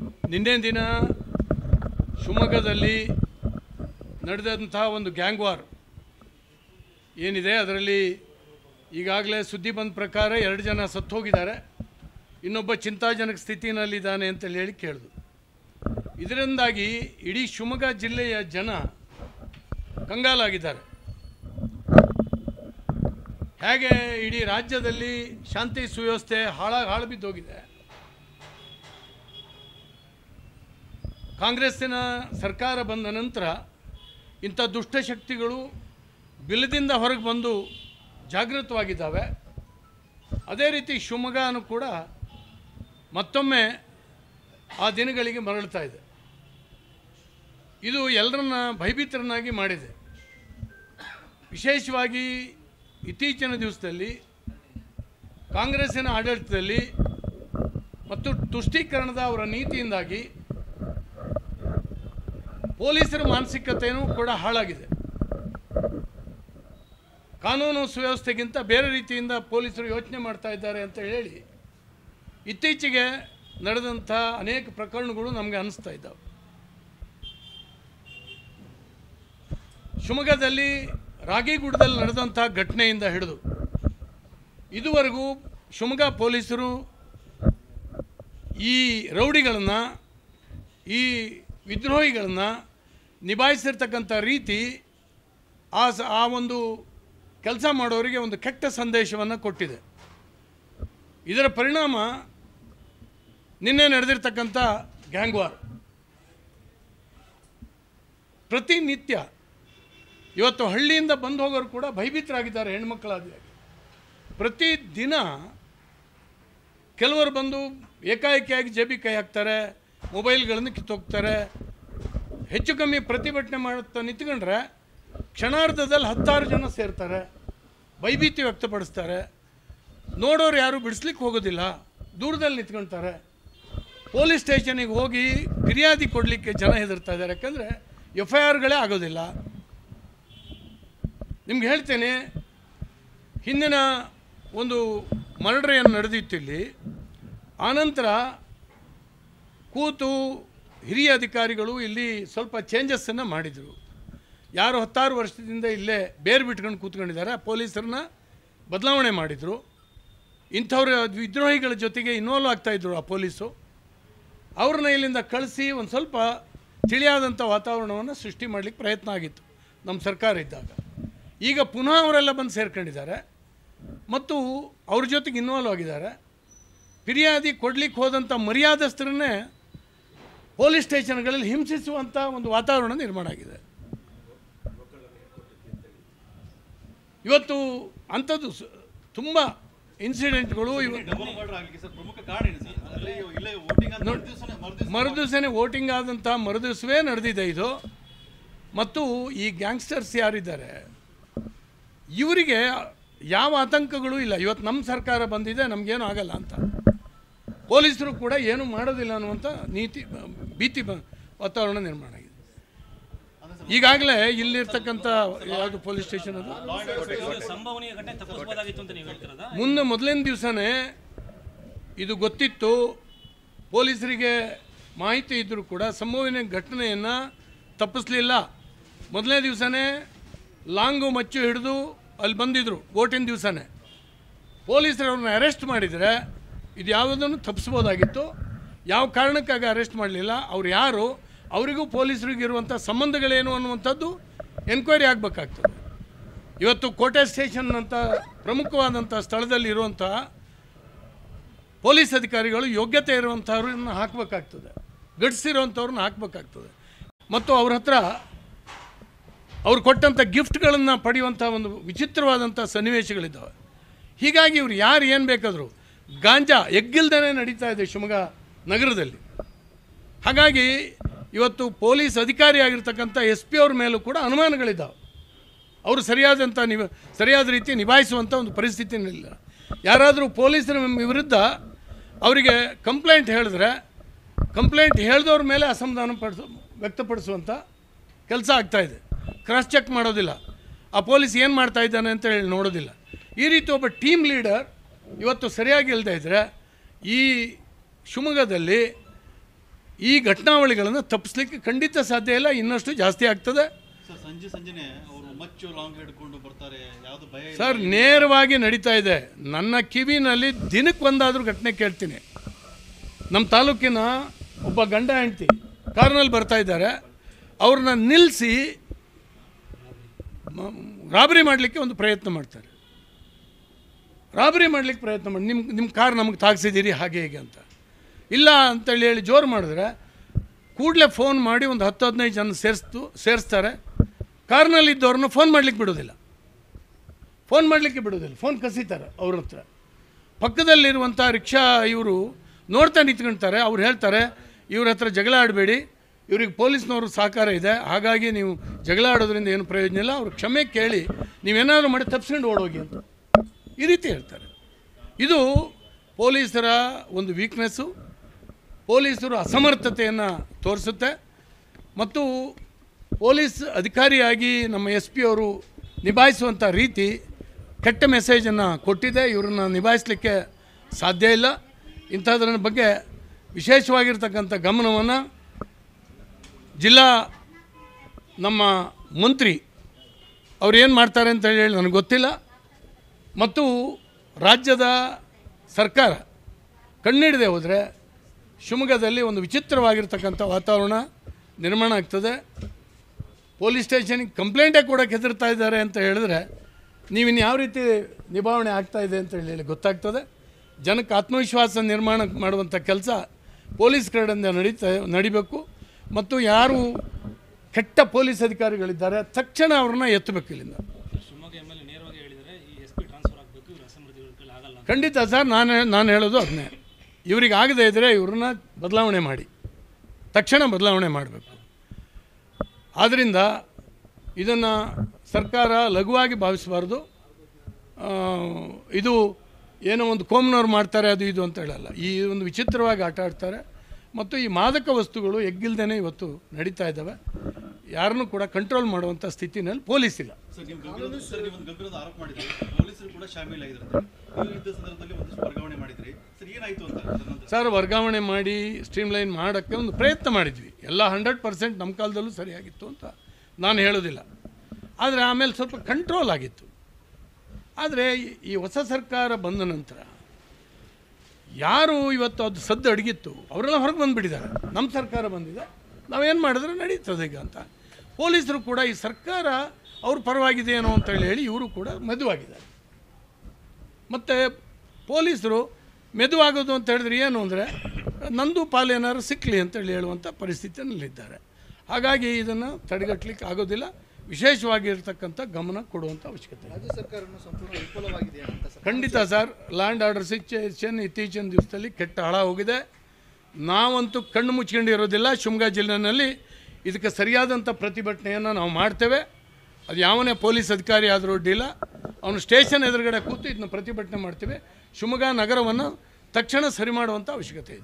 ನಿನ್ನೆ ದಿನ ಶಿವಮೊಗ್ಗದಲ್ಲಿ ನಡೆದಂಥ ಒಂದು ಗ್ಯಾಂಗ್ ವಾರ್ ಏನಿದೆ ಅದರಲ್ಲಿ ಈಗಾಗಲೇ ಸುದ್ದಿ ಬಂದ ಪ್ರಕಾರ ಎರಡು ಜನ ಸತ್ತು ಹೋಗಿದ್ದಾರೆ ಇನ್ನೊಬ್ಬ ಚಿಂತಾಜನಕ ಸ್ಥಿತಿನಲ್ಲಿದ್ದಾನೆ ಅಂತೇಳಿ ಹೇಳಿ ಕೇಳಿದ್ರು ಇದರಿಂದಾಗಿ ಇಡೀ ಶಿವಮೊಗ್ಗ ಜಿಲ್ಲೆಯ ಜನ ಕಂಗಾಲಾಗಿದ್ದಾರೆ ಹೇಗೆ ಇಡೀ ರಾಜ್ಯದಲ್ಲಿ ಶಾಂತಿ ಸುವ್ಯವಸ್ಥೆ ಹಾಳಾಗಿ ಹಾಳು ಬಿದ್ದೋಗಿದೆ ಕಾಂಗ್ರೆಸ್ಸಿನ ಸರ್ಕಾರ ಬಂದ ನಂತರ ಇಂಥ ದುಷ್ಟಶಕ್ತಿಗಳು ಬಿಲದಿಂದ ಹೊರಗೆ ಬಂದು ಜಾಗೃತವಾಗಿದ್ದಾವೆ ಅದೇ ರೀತಿ ಶಿವಮೊಗ್ಗನೂ ಕೂಡ ಮತ್ತೊಮ್ಮೆ ಆ ದಿನಗಳಿಗೆ ಮರಳ್ತಾ ಇದೆ ಇದು ಎಲ್ಲರನ್ನ ಭಯಭೀತರನ್ನಾಗಿ ಮಾಡಿದೆ ವಿಶೇಷವಾಗಿ ಇತ್ತೀಚಿನ ದಿವಸದಲ್ಲಿ ಕಾಂಗ್ರೆಸ್ಸಿನ ಆಡಳಿತದಲ್ಲಿ ಮತ್ತು ತುಷ್ಟೀಕರಣದ ಅವರ ನೀತಿಯಿಂದಾಗಿ ಪೊಲೀಸರ ಮಾನಸಿಕತೆಯೂ ಕೂಡ ಹಾಳಾಗಿದೆ ಕಾನೂನು ಸುವ್ಯವಸ್ಥೆಗಿಂತ ಬೇರೆ ರೀತಿಯಿಂದ ಪೊಲೀಸರು ಯೋಚನೆ ಮಾಡ್ತಾ ಇದ್ದಾರೆ ಅಂತ ಹೇಳಿ ಇತ್ತೀಚೆಗೆ ನಡೆದಂಥ ಅನೇಕ ಪ್ರಕರಣಗಳು ನಮಗೆ ಅನಿಸ್ತಾ ಇದ್ದಾವೆ ಶಿವಮೊಗ್ಗದಲ್ಲಿ ರಾಗಿಗುಡದಲ್ಲಿ ನಡೆದಂಥ ಘಟನೆಯಿಂದ ಹಿಡಿದು ಇದುವರೆಗೂ ಶಿವಮೊಗ್ಗ ಪೊಲೀಸರು ಈ ರೌಡಿಗಳನ್ನು ಈ ವಿದ್ರೋಹಿಗಳನ್ನು ನಿಭಾಯಿಸಿರ್ತಕ್ಕಂಥ ರೀತಿ ಆ ಸ ಆ ಒಂದು ಕೆಲಸ ಮಾಡೋರಿಗೆ ಒಂದು ಕೆಟ್ಟ ಸಂದೇಶವನ್ನು ಕೊಟ್ಟಿದೆ ಇದರ ಪರಿಣಾಮ ನಿನ್ನೆ ನಡೆದಿರ್ತಕ್ಕಂಥ ಗ್ಯಾಂಗ್ ವಾರ್ ಪ್ರತಿನಿತ್ಯ ಇವತ್ತು ಹಳ್ಳಿಯಿಂದ ಬಂದು ಹೋಗೋರು ಕೂಡ ಭಯಭೀತರಾಗಿದ್ದಾರೆ ಹೆಣ್ಮಕ್ಕಳಾಗಿ ಪ್ರತಿ ದಿನ ಕೆಲವರು ಬಂದು ಏಕಾಏಕಿಯಾಗಿ ಜೇಬಿ ಕೈ ಹಾಕ್ತಾರೆ ಮೊಬೈಲ್ಗಳನ್ನು ಕಿತ್ತೋಗ್ತಾರೆ ಹೆಚ್ಚು ಕಮ್ಮಿ ಪ್ರತಿಭಟನೆ ಮಾಡುತ್ತಾ ನಿಂತ್ಕೊಂಡ್ರೆ ಕ್ಷಣಾರ್ಧದಲ್ಲಿ ಹತ್ತಾರು ಜನ ಸೇರ್ತಾರೆ ಭಯಭೀತಿ ವ್ಯಕ್ತಪಡಿಸ್ತಾರೆ ನೋಡೋರು ಯಾರು ಬಿಡಿಸ್ಲಿಕ್ಕೆ ಹೋಗೋದಿಲ್ಲ ದೂರದಲ್ಲಿ ನಿಂತ್ಕೊಳ್ತಾರೆ ಪೊಲೀಸ್ ಸ್ಟೇಷನಿಗೆ ಹೋಗಿ ಫಿರ್ಯಾದಿ ಕೊಡಲಿಕ್ಕೆ ಜನ ಹೆದರ್ತಾ ಇದ್ದಾರೆ ಯಾಕಂದರೆ ಎಫ್ ಐ ಆರ್ಗಳೇ ಆಗೋದಿಲ್ಲ ನಿಮ್ಗೆ ಹೇಳ್ತೇನೆ ಹಿಂದಿನ ಒಂದು ಮರ್ಡರ್ ಏನು ನಡೆದಿತ್ತು ಇಲ್ಲಿ ಆನಂತರ ಕೂತು ಹಿರಿಯ ಅಧಿಕಾರಿಗಳು ಇಲ್ಲಿ ಸ್ವಲ್ಪ ಚೇಂಜಸ್ಸನ್ನು ಮಾಡಿದರು ಯಾರು ಹತ್ತಾರು ವರ್ಷದಿಂದ ಇಲ್ಲೇ ಬೇರೆ ಬಿಟ್ಕೊಂಡು ಕೂತ್ಕೊಂಡಿದ್ದಾರೆ ಆ ಪೊಲೀಸರನ್ನ ಬದಲಾವಣೆ ಮಾಡಿದರು ಇಂಥವ್ರ ವಿದ್ರೋಹಿಗಳ ಜೊತೆಗೆ ಇನ್ವಾಲ್ವ್ ಆಗ್ತಾಯಿದ್ರು ಆ ಪೊಲೀಸು ಅವ್ರನ್ನ ಇಲ್ಲಿಂದ ಕಳಿಸಿ ಒಂದು ಸ್ವಲ್ಪ ತಿಳಿಯಾದಂಥ ವಾತಾವರಣವನ್ನು ಸೃಷ್ಟಿ ಮಾಡಲಿಕ್ಕೆ ಪ್ರಯತ್ನ ಆಗಿತ್ತು ನಮ್ಮ ಸರ್ಕಾರ ಇದ್ದಾಗ ಈಗ ಪುನಃ ಅವರೆಲ್ಲ ಬಂದು ಸೇರ್ಕೊಂಡಿದ್ದಾರೆ ಮತ್ತು ಅವ್ರ ಜೊತೆಗೆ ಇನ್ವಾಲ್ವ್ ಆಗಿದ್ದಾರೆ ಫಿರ್ಯಾದಿ ಕೊಡ್ಲಿಕ್ಕೆ ಹೋದಂಥ ಮರ್ಯಾದಸ್ಥರನ್ನೇ ಪೊಲೀಸ್ ಸ್ಟೇಷನ್ಗಳಲ್ಲಿ ಹಿಂಸಿಸುವಂಥ ಒಂದು ವಾತಾವರಣ ನಿರ್ಮಾಣ ಆಗಿದೆ ಇವತ್ತು ಅಂಥದ್ದು ಸ- ತುಂಬ ಇನ್ಸಿಡೆಂಟ್ಗಳು ಇವತ್ತು ಡಬಲ್ ಮರ್ಡರ್ ಆಗಲಿಕ್ಕೆ ಸರ್ ಪ್ರಮುಖ ಕಾರಣ ಏನು ಸರ್ ಅದರಲ್ಲಿ ಇಲ್ಲೇ ವೋಟಿಂಗ್ ಅಂತ ಮರುದಿವ್ಸನೇ ಮರುದಿವ್ಸ ಮರುದಿವಸನೇ ವೋಟಿಂಗ್ ಆದಂಥ ಮರುದಿವಸವೇ ನಡೆದಿದೆ ಇದು ಮತ್ತು ಈ ಗ್ಯಾಂಗ್ಸ್ಟರ್ಸ್ ಯಾರಿದ್ದಾರೆ ಇವರಿಗೆ ಯಾವ ಆತಂಕಗಳು ಇಲ್ಲ ಇವತ್ತು ನಮ್ಮ ಸರ್ಕಾರ ಬಂದಿದೆ ನಮಗೇನು ಆಗಲ್ಲ ಅಂತ ಪೊಲೀಸರು ಕೂಡ ಏನು ಮಾಡೋದಿಲ್ಲ ಅನ್ನುವಂಥ ನೀತಿ ಭೀತಿ ಬ- ವಾತಾವರಣ ನಿರ್ಮಾಣ ಆಗಿದೆ ಈಗಾಗಲೇ ಇಲ್ಲಿರ್ತಕ್ಕಂಥ ಯಾವುದು ಪೊಲೀಸ್ ಸ್ಟೇಷನ್ ಅದು ಇದು ಸಂಭವನೀಯ ಘಟನೆ ತಪ್ಪಿಸಬಹುದಾಗಿತ್ತು ಅಂತ ನೀವು ಹೇಳ್ತಿರೋದಾ ಮುಂದೆ ಮೊದಲನೇ ದಿವಸನೇ ಇದು ಗೊತ್ತಿತ್ತು ಪೊಲೀಸರಿಗೆ ಮಾಹಿತಿ ಇದ್ದರೂ ಕೂಡ ಸಂಭವನೀಯ ಘಟನೆಯನ್ನು ತಪ್ಪಿಸಲಿಲ್ಲ ಮೊದಲನೇ ದಿವಸನೇ ಲಾಂಗು ಮಚ್ಚು ಹಿಡಿದು ಅಲ್ಲಿ ಬಂದಿದ್ದರು ಓಟಿನ ದಿವಸನೇ ಪೊಲೀಸರು ಅವ್ರನ್ನ ಅರೆಸ್ಟ್ ಮಾಡಿದರೆ ಇದು ಯಾವುದನ್ನು ತಪ್ಪಿಸ್ಬೋದಾಗಿತ್ತು ಯಾವ ಕಾರಣಕ್ಕಾಗಿ ಅರೆಸ್ಟ್ ಮಾಡಲಿಲ್ಲ ಅವ್ರು ಯಾರು ಅವರಿಗೂ ಪೊಲೀಸರಿಗೂ ಇರುವಂಥ ಸಂಬಂಧಗಳೇನು ಅನ್ನುವಂಥದ್ದು ಎನ್ಕ್ವೈರಿ ಆಗಬೇಕಾಗ್ತದೆ ಇವತ್ತು ಕೋಟೆ ಸ್ಟೇಷನ್ ಅಂತ ಪ್ರಮುಖವಾದಂಥ ಸ್ಥಳದಲ್ಲಿ ಇರುವಂಥ ಪೊಲೀಸ್ ಅಧಿಕಾರಿಗಳು ಯೋಗ್ಯತೆ ಇರುವಂಥವ್ರನ್ನ ಹಾಕಬೇಕಾಗ್ತದೆ ಗಡಿಸಿರುವಂಥವ್ರನ್ನ ಹಾಕಬೇಕಾಗ್ತದೆ ಮತ್ತು ಅವ್ರ ಹತ್ರ ಅವ್ರು ಕೊಟ್ಟಂಥ ಗಿಫ್ಟ್ಗಳನ್ನು ಪಡೆಯುವಂಥ ಒಂದು ವಿಚಿತ್ರವಾದಂಥ ಸನ್ನಿವೇಶಗಳಿದ್ದಾವೆ ಹೀಗಾಗಿ ಇವ್ರು ಯಾರು ಏನು ಬೇಕಾದರೂ ಗಾಂಜಾ ಎಗ್ಗಿಲ್ದೇ ನಡೀತಾ ಇದೆ ಶಿವಮೊಗ್ಗ ನಗರದಲ್ಲಿ ಹಾಗಾಗಿ ಇವತ್ತು ಪೊಲೀಸ್ ಅಧಿಕಾರಿ ಆಗಿರ್ತಕ್ಕಂಥ ಎಸ್ ಪಿ ಅವ್ರ ಮೇಲೂ ಕೂಡ ಅನುಮಾನಗಳಿದ್ದಾವೆ ಅವರು ಸರಿಯಾದಂಥ ನಿವ ಸರಿಯಾದ ರೀತಿ ನಿಭಾಯಿಸುವಂಥ ಒಂದು ಪರಿಸ್ಥಿತಿನಿಲ್ಲ ಯಾರಾದರೂ ಪೊಲೀಸರ ವಿರುದ್ಧ ಅವರಿಗೆ ಕಂಪ್ಲೇಂಟ್ ಹೇಳಿದ್ರೆ ಕಂಪ್ಲೇಂಟ್ ಹೇಳಿದವ್ರ ಮೇಲೆ ಅಸಮಾಧಾನ ಪಡಿಸ ವ್ಯಕ್ತಪಡಿಸುವಂಥ ಕೆಲಸ ಆಗ್ತಾಯಿದೆ ಕ್ರಾಸ್ ಚೆಕ್ ಮಾಡೋದಿಲ್ಲ ಆ ಪೊಲೀಸ್ ಏನು ಮಾಡ್ತಾ ಇದ್ದಾನೆ ಅಂತ ಹೇಳಿ ನೋಡೋದಿಲ್ಲ ಈ ರೀತಿ ಒಬ್ಬ ಟೀಮ್ ಲೀಡರ್ ಇವತ್ತು ಸರಿಯಾಗಿ ಇಲ್ಲದೆ ಇದ್ದರೆ ಈ ಶಿವಮೊಗ್ಗದಲ್ಲಿ ಈ ಘಟನಾವಳಿಗಳನ್ನು ತಪ್ಪಿಸ್ಲಿಕ್ಕೆ ಖಂಡಿತ ಸಾಧ್ಯ ಇಲ್ಲ ಇನ್ನಷ್ಟು ಜಾಸ್ತಿ ಆಗ್ತದೆ ಸರ್ ಸಂಜೆ ಸಂಜೆನೆ ಅವರು ಮಚ್ಚು ಲಾಂಗ್ ಹಿಡ್ಕೊಂಡು ಬರ್ತಾರೆ ಯಾವುದು ಭಯ ಇಲ್ಲ ಸರ್ ನೇರವಾಗಿ ನಡೀತಾ ಇದೆ ನನ್ನ ಕಿವಿನಲ್ಲಿ ದಿನಕ್ಕೆ ಒಂದಾದರೂ ಘಟನೆ ಕೇಳ್ತೀನಿ ನಮ್ಮ ತಾಲೂಕಿನ ಒಬ್ಬ ಗಂಡ ಹೆಂಡ್ತಿ ಕಾರ್ನಲ್ಲಿ ಬರ್ತಾ ಇದ್ದಾರೆ ಅವ್ರನ್ನ ನಿಲ್ಲಿಸಿ ರಾಬರಿ ಮಾಡಲಿಕ್ಕೆ ಒಂದು ಪ್ರಯತ್ನ ಮಾಡ್ತಾರೆ ರಾಬರಿ ಮಾಡಲಿಕ್ಕೆ ಪ್ರಯತ್ನ ಮಾಡಿ ನಿಮ್ಮ ನಿಮ್ಮ ಕಾರ್ ನಮಗೆ ತಾಗಿಸಿದ್ದೀರಿ ಹಾಗೆ ಹೀಗೆ ಅಂತ ಇಲ್ಲ ಅಂತೇಳಿ ಹೇಳಿ ಜೋರು ಮಾಡಿದ್ರೆ ಕೂಡಲೇ ಫೋನ್ ಮಾಡಿ ಒಂದು ಹತ್ತು ಹದಿನೈದು ಜನ ಸೇರಿಸ್ತು ಸೇರಿಸ್ತಾರೆ ಕಾರ್ನಲ್ಲಿದ್ದವ್ರನ್ನ ಫೋನ್ ಮಾಡಲಿಕ್ಕೆ ಬಿಡೋದಿಲ್ಲ ಫೋನ್ ಮಾಡಲಿಕ್ಕೆ ಬಿಡೋದಿಲ್ಲ ಫೋನ್ ಕಸಿತಾರೆ ಅವ್ರ ಹತ್ರ ಪಕ್ಕದಲ್ಲಿರುವಂಥ ರಿಕ್ಷಾ ಇವರು ನೋಡ್ತಾ ನಿಂತ್ಕೊಳ್ತಾರೆ ಅವ್ರು ಹೇಳ್ತಾರೆ ಇವ್ರ ಹತ್ರ ಜಗಳ ಆಡಬೇಡಿ ಇವ್ರಿಗೆ ಪೊಲೀಸ್ನವರು ಸಹಕಾರ ಇದೆ ಹಾಗಾಗಿ ನೀವು ಜಗಳ ಆಡೋದ್ರಿಂದ ಏನು ಪ್ರಯೋಜನ ಇಲ್ಲ ಅವ್ರು ಕ್ಷಮೆ ಕೇಳಿ ನೀವೇನಾದ್ರು ಮಾಡಿ ತಪ್ಪಿಸ್ಕೊಂಡು ಓಡೋಗಿ ಅಂತ ಈ ರೀತಿ ಹೇಳ್ತಾರೆ ಇದು ಪೊಲೀಸರ ಒಂದು ವೀಕ್ನೆಸ್ಸು ಪೊಲೀಸರು ಅಸಮರ್ಥತೆಯನ್ನು ತೋರಿಸುತ್ತೆ ಮತ್ತು ಪೊಲೀಸ್ ಅಧಿಕಾರಿಯಾಗಿ ನಮ್ಮ ಎಸ್ ಪಿ ಅವರು ನಿಭಾಯಿಸುವಂಥ ರೀತಿ ಕೆಟ್ಟ ಮೆಸೇಜನ್ನು ಕೊಟ್ಟಿದೆ ಇವರನ್ನ ನಿಭಾಯಿಸಲಿಕ್ಕೆ ಸಾಧ್ಯ ಇಲ್ಲ ಇಂಥದ್ರ ಬಗ್ಗೆ ವಿಶೇಷವಾಗಿರ್ತಕ್ಕಂಥ ಗಮನವನ್ನು ಜಿಲ್ಲಾ ನಮ್ಮ ಮಂತ್ರಿ ಅವ್ರು ಏನು ಮಾಡ್ತಾರೆ ಅಂತ ಹೇಳಿ ನನಗೆ ಗೊತ್ತಿಲ್ಲ ಮತ್ತು ರಾಜ್ಯದ ಸರ್ಕಾರ ಕಣ್ಣಿಡದೆ ಹೋದರೆ ಶಿವಮೊಗ್ಗದಲ್ಲಿ ಒಂದು ವಿಚಿತ್ರವಾಗಿರ್ತಕ್ಕಂಥ ವಾತಾವರಣ ನಿರ್ಮಾಣ ಆಗ್ತದೆ ಪೊಲೀಸ್ ಸ್ಟೇಷನ್ಗೆ ಕಂಪ್ಲೇಂಟೇ ಕೊಡೋಕೆ ಹೆದರ್ತಾ ಇದ್ದಾರೆ ಅಂತ ಹೇಳಿದ್ರೆ ನೀವಿನ್ನು ಯಾವ ರೀತಿ ನಿಭಾವಣೆ ಆಗ್ತಾ ಇದೆ ಅಂತ ಹೇಳಿ ಗೊತ್ತಾಗ್ತದೆ ಜನಕ್ಕೆ ಆತ್ಮವಿಶ್ವಾಸ ನಿರ್ಮಾಣ ಮಾಡುವಂಥ ಕೆಲಸ ಪೊಲೀಸ್ ಕಡೆಯಿಂದ ನಡೀತಾ ನಡಿಬೇಕು ಮತ್ತು ಯಾರು ಕೆಟ್ಟ ಪೊಲೀಸ್ ಅಧಿಕಾರಿಗಳಿದ್ದಾರೆ ತಕ್ಷಣ ಅವ್ರನ್ನ ಎತ್ತಬೇಕು ಇಲ್ಲಿಂದ ಶಿವಮೊಗ್ಗ ಎಮ್ ಎಲ್ ಎ ನೇರವಾಗಿ ಹೇಳಿದರೆ ಈ ಎಸ್ ಪಿ ಟ್ರಾನ್ಸ್ಫರ್ ಆಗಬೇಕು ಇವರು ಅಸಮರ್ಥಿಗಳ ಕೈಲಿ ಆಗಲ್ಲ ಅಂತ. ಖಂಡಿತ ಸರ್ ನಾನು ನಾನು ಹೇಳೋದು ಅದನ್ನೇ ಇವ್ರಿಗೆ ಆಗದೇ ಇದ್ದರೆ ಇವ್ರನ್ನ ಬದಲಾವಣೆ ಮಾಡಿ ತಕ್ಷಣ ಬದಲಾವಣೆ ಮಾಡಬೇಕು ಆದ್ದರಿಂದ ಇದನ್ನು ಸರ್ಕಾರ ಲಘುವಾಗಿ ಭಾವಿಸಬಾರ್ದು ಆ, ಇದು ಏನೋ ಒಂದು ಕೋಮ್ನವ್ರು ಮಾಡ್ತಾರೆ ಅದು ಇದು ಅಂತ ಹೇಳಲ್ಲ ಈ ಒಂದು ವಿಚಿತ್ರವಾಗಿ ಆಟ ಆಡ್ತಾರೆ ಮತ್ತು ಈ ಮಾದಕ ವಸ್ತುಗಳು ಎಗ್ಗಿಲ್ದೇ ಇವತ್ತು ನಡೀತಾ ಇದ್ದಾವೆ ಯಾರನ್ನೂ ಕೂಡ ಕಂಟ್ರೋಲ್ ಮಾಡುವಂಥ ಸ್ಥಿತಿನಲ್ಲಿ ಪೊಲೀಸ್ ಇಲ್ಲ ಸರ್ ನೀವು ಗಂಭೀರ ಸರ್ ನೀವು ಒಂದು ಗಂಭೀರದ ಆರೋಪ ಮಾಡಿದ್ರಿ ಪೊಲೀಸರು ಕೂಡ ಶಾಮೀಲಾಗಿದ್ದಾರೆ ನೀವು ಇದ್ದ ಸಂದರ್ಭದಲ್ಲಿ ಒಂದಿಷ್ಟು ವರ್ಗಾವಣೆ ಮಾಡಿದ್ರಿ ಸರ್ ಏನಾಯ್ತು ಅಂತ ಅದರ ನಂತರ ಸರ್ ವರ್ಗಾವಣೆ ಮಾಡಿ ಸ್ಟ್ರೀಮ್ಲೈನ್ ಮಾಡೋಕ್ಕೆ ಒಂದು ಪ್ರಯತ್ನ ಮಾಡಿದ್ವಿ ಎಲ್ಲ ಹಂಡ್ರೆಡ್ ಪರ್ಸೆಂಟ್ ನಮ್ಮ ಕಾಲದಲ್ಲೂ ಸರಿಯಾಗಿತ್ತು ಅಂತ ನಾನು ಹೇಳೋದಿಲ್ಲ ಆದರೆ ಆಮೇಲೆ ಸ್ವಲ್ಪ ಕಂಟ್ರೋಲ್ ಆಗಿತ್ತು ಆದರೆ ಈ- ಈ ಹೊಸ ಸರ್ಕಾರ ಬಂದ ನಂತರ ಯಾರು ಇವತ್ತು ಅದು ಸದ್ದು ಅಡಗಿತ್ತು ಅವರೆಲ್ಲ ಹೊರಗೆ ಬಂದುಬಿಟ್ಟಿದ್ದಾರೆ ನಮ್ಮ ಸರ್ಕಾರ ಬಂದಿದೆ ನಾವೇನು ಮಾಡಿದ್ರೆ ನಡೀತದೆ ಈಗ ಅಂತ ಪೊಲೀಸರು ಕೂಡ ಈ ಸರ್ಕಾರ ಅವ್ರ ಪರವಾಗಿದೆ ಏನೋ ಅಂತೇಳಿ ಹೇಳಿ ಇವರು ಕೂಡ ಮೆದುವಾಗಿದ್ದಾರೆ ಮತ್ತು ಪೊಲೀಸರು ಮೆದುವಾಗೋದು ಅಂತ ಹೇಳಿದ್ರೆ ಏನು ಅಂದರೆ ನಂದು ಪಾಲು ಏನಾದ್ರು ಸಿಕ್ಕಲಿ ಅಂತೇಳಿ ಹೇಳುವಂಥ ಪರಿಸ್ಥಿತಿಯಲ್ಲಿದ್ದಾರೆ ಹಾಗಾಗಿ ಇದನ್ನು ತಡೆಗಟ್ಟಲಿಕ್ಕೆ ಆಗೋದಿಲ್ಲ ವಿಶೇಷವಾಗಿರ್ತಕ್ಕಂಥ ಗಮನ ಕೊಡುವಂಥ ಅವಶ್ಯಕತೆ ಇದೆ ರಾಜ್ಯ ಸರ್ಕಾರವನ್ನು ಸಂಪೂರ್ಣ ವಿಫಲವಾಗಿದೆ ಅಂತ ಸರ್ ಖಂಡಿತ ಸರ್ ಲ್ಯಾಂಡ್ ಆರ್ಡರ್ ಸಿಚುಯೇಷನ್ ಇತ್ತೀಚಿನ ದಿವಸದಲ್ಲಿ ಕೆಟ್ಟ ಹಾಳ ಹೋಗಿದೆ ನಾವಂತೂ ಕಣ್ಣು ಮುಚ್ಕೊಂಡಿರೋದಿಲ್ಲ ಶಿವಮೊಗ್ಗ ಜಿಲ್ಲೆಯಲ್ಲಿ ಇದಕ್ಕೆ ಸರಿಯಾದಂಥ ಪ್ರತಿಭಟನೆಯನ್ನು ನಾವು ಮಾಡ್ತೇವೆ ಅದು ಯಾವನೇ ಪೊಲೀಸ್ ಅಧಿಕಾರಿ ಆದರೂ ಅಡ್ಡಿಲ್ಲ ಅವನು ಸ್ಟೇಷನ್ ಎದುರುಗಡೆ ಕೂತು ಇದನ್ನ ಪ್ರತಿಭಟನೆ ಮಾಡ್ತೇವೆ ಶಿವಮೊಗ್ಗ ನಗರವನ್ನು ತಕ್ಷಣ ಸರಿ ಮಾಡುವಂಥ ಅವಶ್ಯಕತೆ ಇದೆ